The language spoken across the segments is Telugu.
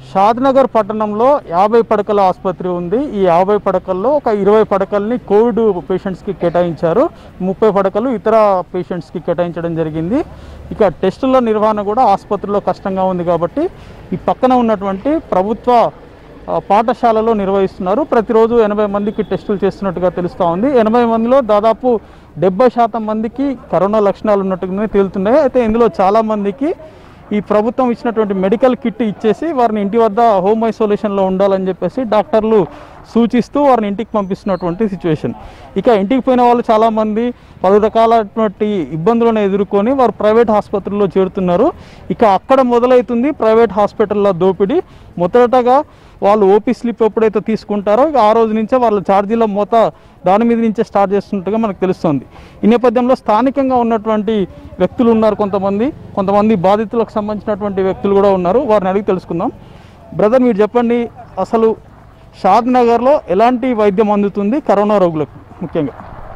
షాద్నగర్ పట్టణంలో యాభై పడకల ఆసుపత్రి ఉంది ఈ యాభై పడకల్లో ఒక ఇరవై పడకల్ని కోవిడ్ పేషెంట్స్కి కేటాయించారు ముప్పై పడకలు ఇతర పేషెంట్స్కి కేటాయించడం జరిగింది ఇక టెస్టుల నిర్వహణ కూడా ఆసుపత్రిలో కష్టంగా ఉంది కాబట్టి ఈ పక్కన ఉన్నటువంటి ప్రభుత్వ ఆ, పాఠశాలలో నిర్వహిస్తున్నారు ప్రతిరోజు ఎనభై మందికి టెస్టులు చేస్తున్నట్టుగా తెలుస్తూ ఉంది ఎనభై మందిలో దాదాపు డెబ్బై శాతం మందికి కరోనా లక్షణాలు ఉన్నట్టుగానే తేలుతున్నాయి అయితే ఇందులో చాలా మందికి ఈ ప్రభుత్వం ఇచ్చినటువంటి మెడికల్ కిట్ ఇచ్చేసి వారిని ఇంటి వద్ద హోమ్ ఐసోలేషన్లో ఉండాలని చెప్పేసి డాక్టర్లు సూచిస్తూ వారిని ఇంటికి పంపిస్తున్నటువంటి సిచ్యువేషన్ ఇక ఇంటికి పోయిన వాళ్ళు చాలామంది పలు రకాలైనటువంటి ఇబ్బందులను ఎదుర్కొని వారు ప్రైవేట్ ఆసుపత్రుల్లో చేరుతున్నారు ఇక అక్కడ మొదలవుతుంది ప్రైవేట్ హాస్పిటల్లో దోపిడీ మొదటగా వాళ్ళు ఓపీ స్లిప్ ఎప్పుడైతే తీసుకుంటారో ఇక ఆ రోజు నుంచే వాళ్ళ ఛార్జీల మూత దాని మీద నుంచే స్టార్ట్ చేస్తున్నట్టుగా మనకు తెలుస్తుంది ఈ నేపథ్యంలో స్థానికంగా ఉన్నటువంటి వ్యక్తులు ఉన్నారు కొంతమంది కొంతమంది బాధితులకు సంబంధించినటువంటి వ్యక్తులు కూడా ఉన్నారు వారిని అడిగి తెలుసుకుందాం బ్రదర్ మీరు చెప్పండి అసలు షాద్ నగర్లో ఎలాంటి వైద్యం అందుతుంది కరోనా రోగులకు ముఖ్యంగా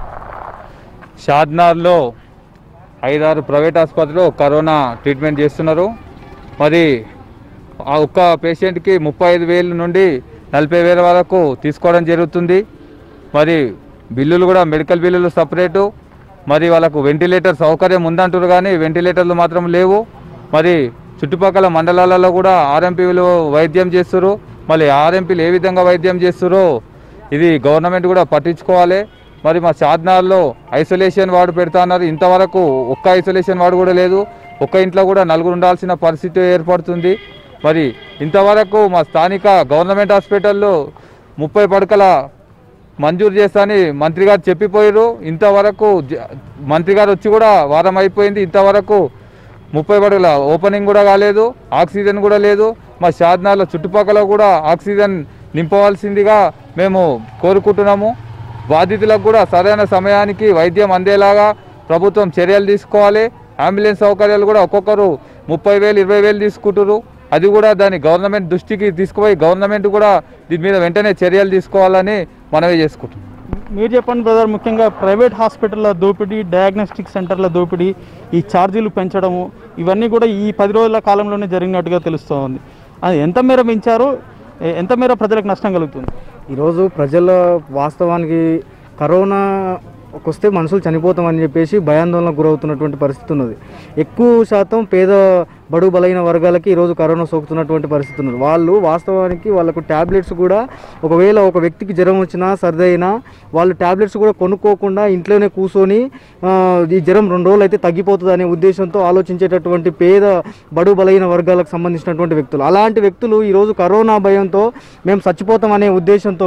షాద్నార్లో ఐదారు ప్రైవేట్ ఆసుపత్రిలో కరోనా ట్రీట్మెంట్ చేస్తున్నారు మరి ఆ ఒక్క పేషెంట్కి ముప్పై ఐదు వేల నుండి నలభై వేల వరకు తీసుకోవడం జరుగుతుంది మరి బిల్లులు కూడా మెడికల్ బిల్లులు సపరేటు మరి వాళ్ళకు వెంటిలేటర్ సౌకర్యం ఉందంటారు కానీ వెంటిలేటర్లు మాత్రం లేవు మరి చుట్టుపక్కల మండలాలలో కూడా ఆర్ఎంపీలు వైద్యం చేస్తారు మళ్ళీ ఆర్ఎంపీలు ఏ విధంగా వైద్యం చేస్తారో ఇది గవర్నమెంట్ కూడా పట్టించుకోవాలి మరి మా షాద్నార్లో ఐసోలేషన్ వార్డు పెడతాన్నారు ఇంతవరకు ఒక్క ఐసోలేషన్ వార్డు కూడా లేదు ఒక్క ఇంట్లో కూడా నలుగురు ఉండాల్సిన పరిస్థితి ఏర్పడుతుంది మరి ఇంతవరకు మా స్థానిక గవర్నమెంట్ హాస్పిటల్లో ముప్పై పడకల మంజూరు చేస్తాని మంత్రి గారు చెప్పిపోయారు ఇంతవరకు జ- మంత్రి గారు వచ్చి కూడా వారం అయిపోయింది ఇంతవరకు ముప్పై పడకల ఓపెనింగ్ కూడా కాలేదు ఆక్సిజన్ కూడా లేదు మా షాద్నార్ల చుట్టుపక్కల కూడా ఆక్సిజన్ నింపవలసిందిగా మేము కోరుకుంటున్నాము బాధితులకు కూడా సరైన సమయానికి వైద్యం అందేలాగా ప్రభుత్వం చర్యలు తీసుకోవాలి అంబులెన్స్ సౌకర్యాలు కూడా ఒక్కొక్కరు ముప్పై వేలు ఇరవై వేలు తీసుకుంటారు అది కూడా దాన్ని గవర్నమెంట్ దృష్టికి తీసుకుపోయి గవర్నమెంట్ కూడా దీని మీద వెంటనే చర్యలు తీసుకోవాలని మనవి చేసుకుంటున్నాం మీరు చెప్పండి బ్రదర్ ముఖ్యంగా ప్రైవేట్ హాస్పిటల్ల దోపిడీ డయాగ్నోస్టిక్ సెంటర్ల దోపిడీ ఈ ఛార్జీలు పెంచడము ఇవన్నీ కూడా ఈ పది రోజుల కాలంలోనే జరిగినట్టుగా తెలుస్తూ ఉంది అది ఎంత మేర పెంచారు ఎ- ఎంత మేర ప్రజలకు నష్టం కలుగుతుంది ఈరోజు ప్రజల వాస్తవానికి కరోనా వస్తే మనుషులు చనిపోతామని చెప్పేసి భయాందోళనకు గురవుతున్నటువంటి పరిస్థితి ఉన్నది ఎక్కువ శాతం పేద బడు బలైన వర్గాలకి ఈరోజు కరోనా సోకుతున్నటువంటి పరిస్థితి ఉన్నది వాళ్ళు వాస్తవానికి వాళ్ళకు ట్యాబ్లెట్స్ కూడా ఒకవేళ ఒక వ్యక్తికి జ్వరం వచ్చినా సర్ది అయినా వాళ్ళు ట్యాబ్లెట్స్ కూడా కొనుక్కోకుండా ఇంట్లోనే కూర్చొని ఆ, ఈ జ్వరం రెండు రోజులు అయితే తగ్గిపోతుంది అనే ఉద్దేశంతో ఆలోచించేటటువంటి పేద బడు బలైన వర్గాలకు సంబంధించినటువంటి వ్యక్తులు అలాంటి వ్యక్తులు ఈరోజు కరోనా భయంతో మేము చచ్చిపోతాం అనే ఉద్దేశంతో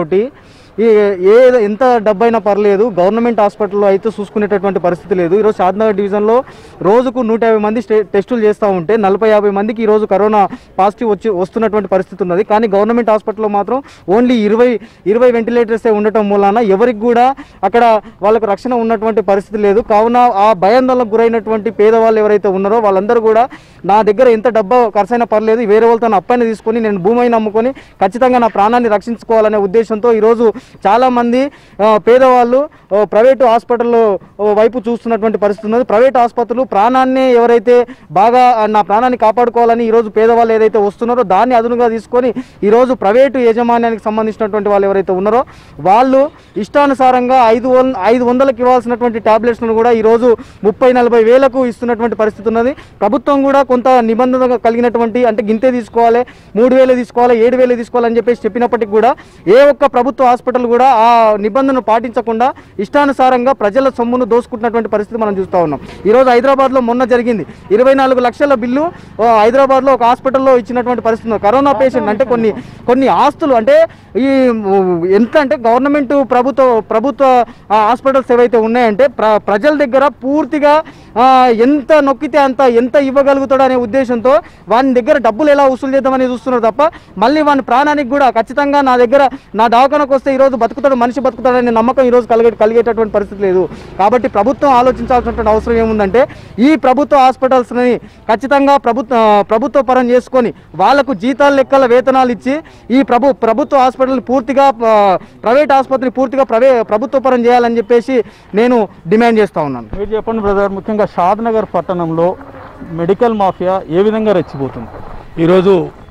ఈ ఏ ఎంత డబ్బైనా పర్లేదు గవర్నమెంట్ హాస్పిటల్లో అయితే చూసుకునేటటువంటి పరిస్థితి లేదు ఈరోజు షాద్నగర్ డివిజన్లో రోజుకు నూట యాభై మంది స్టే టెస్టులు చేస్తూ ఉంటే నలభై యాభై మందికి ఈరోజు కరోనా పాజిటివ్ వచ్చి వస్తున్నటువంటి పరిస్థితి ఉన్నది కానీ గవర్నమెంట్ హాస్పిటల్లో మాత్రం ఓన్లీ ఇరవై ఇరవై వెంటిలేటర్సే ఉండటం మూలాన ఎవరికి కూడా అక్కడ వాళ్ళకు రక్షణ ఉన్నటువంటి పరిస్థితి లేదు కావున ఆ భయాందోళనకు గురైనటువంటి పేదవాళ్ళు ఎవరైతే ఉన్నారో వాళ్ళందరూ కూడా నా దగ్గర ఎంత డబ్బా ఖర్చైనా పర్లేదు వేరే వాళ్ళతో నా అప్పైన తీసుకొని నేను భూమిని అమ్ముకొని ఖచ్చితంగా నా ప్రాణాన్ని రక్షించుకోవాలనే ఉద్దేశంతో ఈరోజు చాలామంది ఆ, పేదవాళ్ళు ఆ, ప్రైవేటు హాస్పిటల్లో ఆ, వైపు చూస్తున్నటువంటి పరిస్థితి ఉన్నది ప్రైవేట్ ఆసుపత్రులు ప్రాణాన్ని ఎవరైతే బాగా ఆ, నా ప్రాణాన్ని కాపాడుకోవాలని ఈరోజు పేదవాళ్ళు ఏదైతే వస్తున్నారో దాన్ని అదునుగా తీసుకొని ఈరోజు ప్రైవేటు యాజమాన్యానికి సంబంధించినటువంటి వాళ్ళు ఎవరైతే ఉన్నారో వాళ్ళు ఇష్టానుసారంగా ఐదు వం ఐదు వందలకు ఇవ్వాల్సినటువంటి టాబ్లెట్స్ను కూడా ఈరోజు ముప్పై నలభై వేలకు ఇస్తున్నటువంటి పరిస్థితి ఉన్నది ప్రభుత్వం కూడా కొంత నిబంధన కలిగినటువంటి అంటే గింతే తీసుకోవాలి మూడు వేలు తీసుకోవాలి ఏడు వేలు తీసుకోవాలని చెప్పేసి చెప్పినప్పటికీ కూడా ఏ ఒక్క ప్రభుత్వ హాస్పిటల్ కూడా ఆ నిబంధనను పాటించకుండా ఇష్టానుసారంగా ప్రజల సొమ్మును దోసుకుంటున్నటువంటి పరిస్థితి మనం చూస్తూ ఉన్నాం ఈరోజు హైదరాబాద్లో మొన్న జరిగింది ఇరవై నాలుగు లక్షల బిల్లు ఆ, హైదరాబాద్లో ఒక హాస్పిటల్లో ఇచ్చినటువంటి పరిస్థితి ఉంది. కరోనా పేషెంట్ అంటే కొన్ని కొన్ని ఆస్తులు అంటే ఈ ఉ, ఎంత అంటే గవర్నమెంట్ ప్రభుత్వ ప్రభుత్వ ఆ, హాస్పిటల్స్ ఏవైతే ఉన్నాయంటే ప్ర ప్రజల దగ్గర పూర్తిగా ఆ, ఎంత నొక్కితే అంత ఎంత ఇవ్వగలుగుతాడు అనే ఉద్దేశంతో వాని దగ్గర డబ్బులు ఎలా వసూలు చేద్దామని చూస్తున్నారు తప్ప మళ్ళీ వాని ప్రాణానికి కూడా ఖచ్చితంగా నా దగ్గర నా దవాఖానకు వస్తే ఈరోజు బతుకుతాడు మనిషి బతుకుతాడనే నమ్మకం ఈరోజు కలిగే కలిగేటటువంటి పరిస్థితి లేదు కాబట్టి ప్రభుత్వం ఆలోచించాల్సినటువంటి అవసరం ఏముందంటే ఈ ప్రభుత్వ హాస్పిటల్స్ని ఖచ్చితంగా ప్రభుత్వ ప్రభుత్వ పరం చేసుకొని వాళ్ళకు జీతాల లెక్కల వేతనాలు ఇచ్చి ఈ ప్రభు ప్రభుత్వ హాస్పిటల్ని పూర్తిగా ఆ, ప్రైవేట్ ఆసుపత్రిని పూర్తిగా ప్రవే ప్రభుత్వ పరం చేయాలని చెప్పేసి నేను డిమాండ్ చేస్తూ ఉన్నాను మీరు చెప్పండి బ్రదర్ ముఖ్యంగా షాద్ నగర్ పట్టణంలో మెడికల్ మాఫియా ఏ విధంగా రెచ్చిపోతుంది ఈరోజు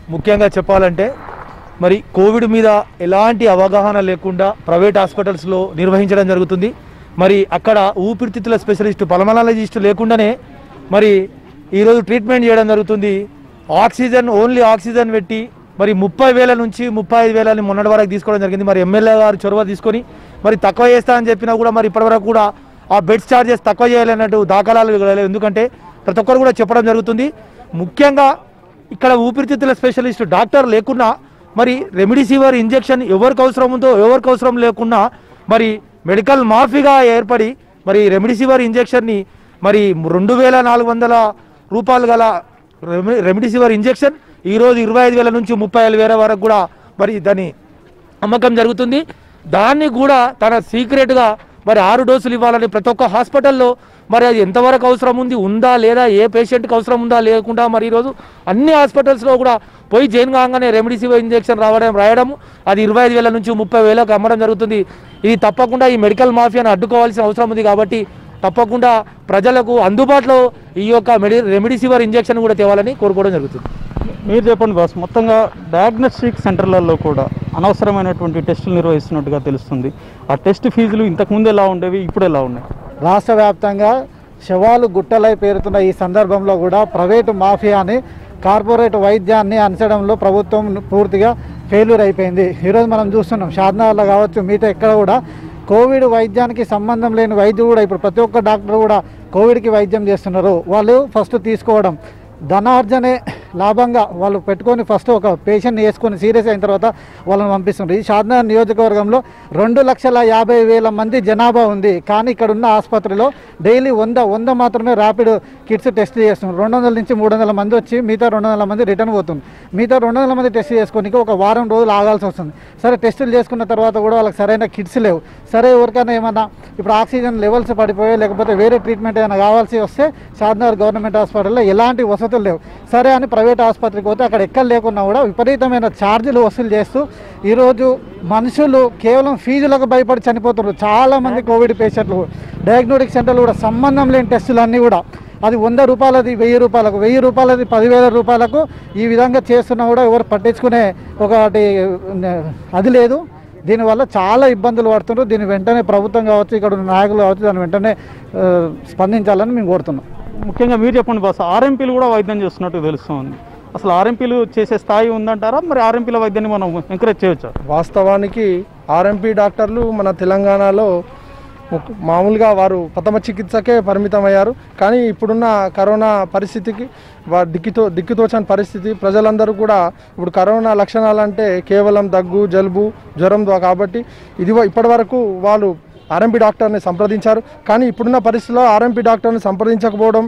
ముఖ్యంగా చెప్పాలంటే మరి కోవిడ్ మీద ఎలాంటి అవగాహన లేకుండా ప్రైవేట్ హాస్పిటల్స్లో నిర్వహించడం జరుగుతుంది మరి అక్కడ ఊపిరితిత్తుల స్పెషలిస్ట్ పల్మనాలజిస్ట్ లేకుండానే మరి ఈరోజు ట్రీట్మెంట్ చేయడం జరుగుతుంది ఆక్సిజన్ ఓన్లీ ఆక్సిజన్ పెట్టి మరి ముప్పై వేల నుంచి ముప్పై ఐదు వేలని మొన్నటి వరకు తీసుకోవడం జరిగింది మరి ఎమ్మెల్యే గారు చొరవ తీసుకొని మరి తక్కువ చేస్తా అని చెప్పినా కూడా మరి ఇప్పటివరకు కూడా ఆ బెడ్స్ ఛార్జెస్ తక్కువ చేయాలన్నట్టు దాఖలాలు లేవు. ఎందుకంటే ప్రతి ఒక్కరు కూడా చెప్పడం జరుగుతుంది ముఖ్యంగా ఇక్కడ ఊపిరితిత్తుల స్పెషలిస్ట్ డాక్టర్ లేకున్నా మరి రెమిడిసివర్ ఇంజెక్షన్ ఎవరికి అవసరం ఉందో ఎవరికి అవసరం లేకున్నా మరి మెడికల్ మాఫీగా ఏర్పడి మరి రెమిడిసివర్ ఇంజెక్షన్ని మరి రెండు వేల నాలుగు వందల రూపాయలు గల రెమి రెమిడిసివర్ ఇంజెక్షన్ ఈరోజు ఇరవై ఐదు వేల నుంచి ముప్పై ఐదు వేల వరకు కూడా మరి దాని అమ్మకం జరుగుతుంది దాన్ని కూడా తన సీక్రెట్గా మరి ఆరు డోసులు ఇవ్వాలని ప్రతి ఒక్క హాస్పిటల్లో మరి అది ఎంతవరకు అవసరం ఉంది ఉందా లేదా ఏ పేషెంట్కి అవసరం ఉందా లేకుండా మరి ఈరోజు అన్ని హాస్పిటల్స్లో కూడా పోయి జైన్ కాగానే రెమిడిసివర్ ఇంజెక్షన్ రావడం రాయడం అది ఇరవై ఐదు వేల నుంచి ముప్పై వేలకు అమ్మడం జరుగుతుంది ఇది తప్పకుండా ఈ మెడికల్ మాఫియాను అడ్డుకోవాల్సిన అవసరం ఉంది కాబట్టి తప్పకుండా ప్రజలకు అందుబాటులో ఈ యొక్క మెడి రెమిడిసివర్ ఇంజెక్షన్ కూడా తేవాలని కోరుకోవడం జరుగుతుంది మీరు చెప్పండి బాస్ మొత్తంగా డయాగ్నోస్టిక్ సెంటర్లలో కూడా అనవసరమైనటువంటి టెస్టులు నిర్వహిస్తున్నట్టుగా తెలుస్తుంది ఆ టెస్ట్ ఫీజులు ఇంతకుముందు ఎలా ఉండేవి ఇప్పుడు ఎలా ఉన్నాయి రాష్ట్ర వ్యాప్తంగా శవాలు గుట్టలై పేరుతున్న ఈ సందర్భంలో కూడా ప్రైవేటు మాఫియాని కార్పొరేట్ వైద్యాన్ని అంచడంలో ప్రభుత్వం పూర్తిగా ఫెయిల్యూర్ అయిపోయింది ఈరోజు మనం చూస్తున్నాం షాద్నగర్లో కావచ్చు మిగతా ఎక్కడ కూడా కోవిడ్ వైద్యానికి సంబంధం లేని వైద్యుడు కూడా ఇప్పుడు ప్రతి ఒక్క డాక్టర్ కూడా కోవిడ్కి వైద్యం చేస్తున్నారు వాళ్ళు ఫస్ట్ తీసుకోవడం ధనార్జనే లాభంగా వాళ్ళు పెట్టుకొని ఫస్ట్ ఒక పేషెంట్ని వేసుకొని సీరియస్ అయిన తర్వాత వాళ్ళని పంపిస్తున్నారు ఈ షాద్నగర్ నియోజకవర్గంలో రెండు లక్షల యాభై వేల మంది జనాభా ఉంది కానీ ఇక్కడ ఉన్న ఆసుపత్రిలో డైలీ వంద వంద మాత్రమే ర్యాపిడ్ కిట్స్ టెస్ట్ చేస్తున్నారు రెండు వందల నుంచి మూడు వందల మంది వచ్చి మిగతా రెండు వందల మంది రిటర్న్ పోతుంది మిగతా రెండు వందల మంది టెస్ట్ చేసుకోనికి ఒక వారం రోజులు ఆగాల్సి వస్తుంది సరే టెస్టులు చేసుకున్న తర్వాత కూడా వాళ్ళకి సరైన కిట్స్ లేవు సరే ఎవరికైనా ఏమన్నా ఇప్పుడు ఆక్సిజన్ లెవెల్స్ పడిపోయాయి లేకపోతే వేరే ట్రీట్మెంట్ ఏమైనా కావాల్సి వస్తే షాద్నగర్ గవర్నమెంట్ హాస్పిటల్లో ఎలాంటి వసతులు లేవు సరే అని ప్రైవేట్ ఆసుపత్రికి పోతే అక్కడ ఎక్కడ లేకున్నా కూడా విపరీతమైన ఛార్జీలు వసూలు చేస్తూ ఈరోజు మనుషులు కేవలం ఫీజులకు భయపడి చనిపోతున్నారు చాలామంది కోవిడ్ పేషెంట్లు డయాగ్నోటిక్ సెంటర్లు కూడా సంబంధం లేని టెస్టులు అన్నీ కూడా అది వంద రూపాయలది వెయ్యి రూపాయలకు వెయ్యి రూపాయలది పదివేల రూపాయలకు ఈ విధంగా చేస్తున్నా కూడా ఎవరు పట్టించుకునే ఒకటి అది లేదు దీనివల్ల చాలా ఇబ్బందులు పడుతున్నారు దీని వెంటనే ప్రభుత్వం కావచ్చు ఇక్కడ ఉన్న నాయకులు కావచ్చు దాని వెంటనే ఆ, స్పందించాలని మేము కోరుతున్నాం ముఖ్యంగా మీరు చెప్పండి బాస్ ఆర్ఎంపీలు కూడా వైద్యం చేస్తున్నట్టు తెలుస్తుంది అసలు ఆర్ఎంపీలు చేసే స్థాయి ఉందంటారా మరి ఆర్ఎంపీల వైద్యాన్ని మనం ఎంకరేజ్ చేయొచ్చా వాస్తవానికి ఆర్ఎంపీ డాక్టర్లు మన తెలంగాణలో ఒక- మామూలుగా వారు ప్రథమ చికిత్సకే పరిమితమయ్యారు కానీ ఇప్పుడున్న కరోనా పరిస్థితికి వారు దిక్కుతో దిక్కుతోచని పరిస్థితి ప్రజలందరూ కూడా ఇప్పుడు కరోనా లక్షణాలు అంటే కేవలం దగ్గు జలుబు జ్వరం ద్వా- కాబట్టి ఇది ఇప్పటి వరకు వాళ్ళు ఆర్ఎంపీ డాక్టర్ని సంప్రదించారు కానీ ఇప్పుడున్న పరిస్థితిలో ఆర్ఎంపీ డాక్టర్ని సంప్రదించకపోవడం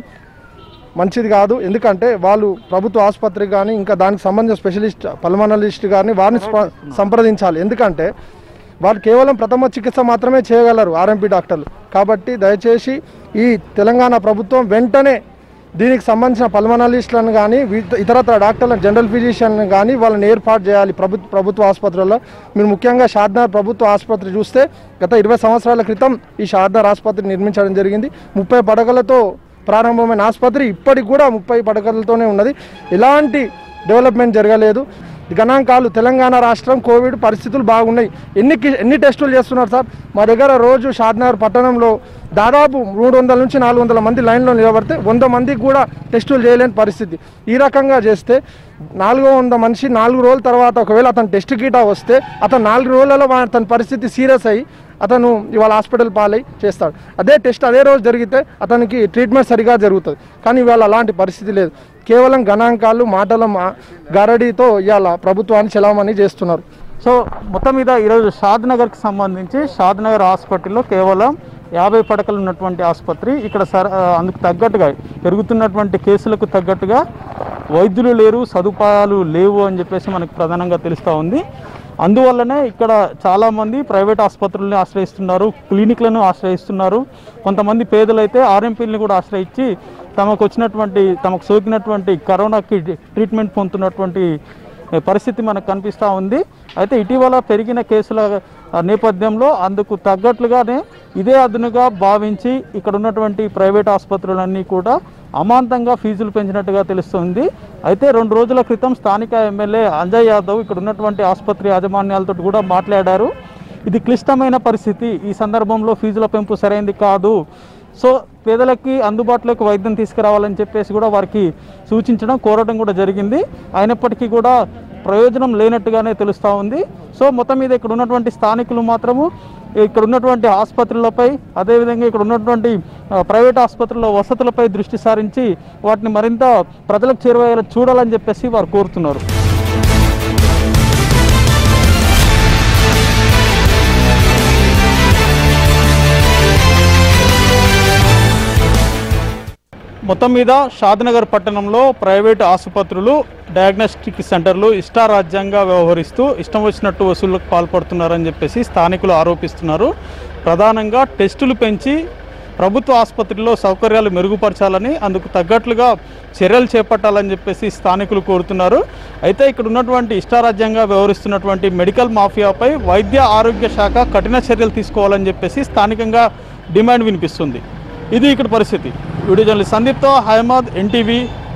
మంచిది కాదు ఎందుకంటే వాళ్ళు ప్రభుత్వ ఆసుపత్రికి కానీ ఇంకా దానికి సంబంధించిన స్పెషలిస్ట్ పల్మనాలిస్ట్ కానీ వారిని స్ప- సంప్రదించాలి ఎందుకంటే వాళ్ళు కేవలం ప్రథమ చికిత్స మాత్రమే చేయగలరు ఆర్ఎంపీ డాక్టర్లు కాబట్టి దయచేసి ఈ తెలంగాణ ప్రభుత్వం వెంటనే దీనికి సంబంధించిన పల్మనాలిస్టులను కానీ వి- ఇతరత్ర డాక్టర్లను జనరల్ ఫిజిషియన్లను కానీ వాళ్ళని ఏర్పాటు చేయాలి ప్రభుత్వ ప్రభుత్వ ఆసుపత్రుల్లో మీరు ముఖ్యంగా షాద్నార్ ప్రభుత్వ ఆసుపత్రి చూస్తే గత ఇరవై సంవత్సరాల క్రితం ఈ షాద్నార్ ఆసుపత్రి నిర్మించడం జరిగింది ముప్పై పడకలతో ప్రారంభమైన ఆసుపత్రి ఇప్పటికి కూడా ముప్పై పడకలతోనే ఉన్నది ఎలాంటి డెవలప్మెంట్ జరగలేదు గణాంకాలు తెలంగాణ రాష్ట్రం కోవిడ్ పరిస్థితులు బాగున్నాయి ఎన్ని కి- ఎన్ని టెస్టులు చేస్తున్నారు సార్ మా దగ్గర రోజు షాద్నగర్ పట్టణంలో దాదాపు మూడు వందల నుంచి నాలుగు వందల మంది లైన్లో నిలబడితే వంద మందికి కూడా టెస్టులు చేయలేని పరిస్థితి ఈ రకంగా చేస్తే నాలుగో వంద మనిషి నాలుగు రోజుల తర్వాత ఒకవేళ అతను టెస్ట్ గీటా వస్తే అతను నాలుగు రోజులలో వా- అతని పరిస్థితి సీరియస్ అయ్యి అతను ఇవాళ హాస్పిటల్ పాలై చేస్తాడు అదే టెస్ట్ అదే రోజు జరిగితే అతనికి ట్రీట్మెంట్ సరిగా జరుగుతుంది కానీ ఇవాళ అలాంటి పరిస్థితి లేదు కేవలం గణాంకాలు మాటల మా గారడీతో ఇవాళ ప్రభుత్వాన్ని చెలామణి చేస్తున్నారు సో మొత్తం మీద ఈరోజు షాద్ నగర్కి సంబంధించి షాద్ నగర్ హాస్పిటల్లో కేవలం యాభై పడకలు ఉన్నటువంటి ఆసుపత్రి ఇక్కడ సర ఆ, అందుకు తగ్గట్టుగా పెరుగుతున్నటువంటి కేసులకు తగ్గట్టుగా వైద్యులు లేరు సదుపాయాలు లేవు అని చెప్పేసి మనకు ప్రధానంగా తెలుస్తూ ఉంది అందువల్లనే ఇక్కడ చాలామంది ప్రైవేట్ ఆసుపత్రుల్ని ఆశ్రయిస్తున్నారు క్లినిక్లను ఆశ్రయిస్తున్నారు కొంతమంది పేదలైతే ఆర్ఎంపీలను కూడా ఆశ్రయించి తమకు వచ్చినటువంటి తమకు సోకినటువంటి కరోనాకి ట్రీట్మెంట్ పొందుతున్నటువంటి పరిస్థితి మనకు కనిపిస్తూ ఉంది అయితే ఇటీవల పెరిగిన కేసుల ఆ, నేపథ్యంలో అందుకు తగ్గట్లుగానే ఇదే అదునుగా భావించి ఇక్కడ ఉన్నటువంటి ప్రైవేట్ ఆసుపత్రులన్నీ కూడా అమాంతంగా ఫీజులు పెంచినట్టుగా తెలుస్తుంది అయితే రెండు రోజుల క్రితం స్థానిక ఎమ్మెల్యే అంజయ్ యాదవ్ ఇక్కడ ఉన్నటువంటి ఆసుపత్రి యాజమాన్యాలతో కూడా మాట్లాడారు ఇది క్లిష్టమైన పరిస్థితి ఈ సందర్భంలో ఫీజుల పెంపు సరైంది కాదు సో పేదలకి అందుబాటులోకి వైద్యం తీసుకురావాలని చెప్పేసి కూడా వారికి సూచించడం కోరడం కూడా జరిగింది అయినప్పటికీ కూడా ప్రయోజనం లేనట్టుగానే తెలుస్తూ ఉంది సో మొత్తం మీద ఇక్కడ ఉన్నటువంటి స్థానికులు మాత్రము ఇక్కడ ఉన్నటువంటి ఆసుపత్రులపై అదేవిధంగా ఇక్కడ ఉన్నటువంటి ఆ, ప్రైవేట్ ఆసుపత్రుల వసతులపై దృష్టి సారించి వాటిని మరింత ప్రజలకు చేరువయ్యేలా చూడాలని చెప్పేసి వారు కోరుతున్నారు మొత్తం మీద షాద్నగర్ పట్టణంలో ప్రైవేట్ ఆసుపత్రులు డయాగ్నోస్టిక్ సెంటర్లు ఇష్టారాజ్యంగా వ్యవహరిస్తూ ఇష్టం వచ్చినట్టు వసూళ్లకు పాల్పడుతున్నారని చెప్పేసి స్థానికులు ఆరోపిస్తున్నారు ప్రధానంగా టెస్టులు పెంచి ప్రభుత్వ ఆసుపత్రిలో సౌకర్యాలు మెరుగుపరచాలని అందుకు తగ్గట్లుగా చర్యలు చేపట్టాలని చెప్పేసి స్థానికులు కోరుతున్నారు అయితే ఇక్కడ ఉన్నటువంటి ఇష్టారాజ్యంగా వ్యవహరిస్తున్నటువంటి మెడికల్ మాఫియాపై వైద్య ఆరోగ్య శాఖ కఠిన చర్యలు తీసుకోవాలని చెప్పేసి స్థానికంగా డిమాండ్ వినిపిస్తుంది ఇది ఇక్కడ పరిస్థితి వీడియో జర్నలిస్ట్ సందీప్తో హైమాద్ ఎన్టీవీ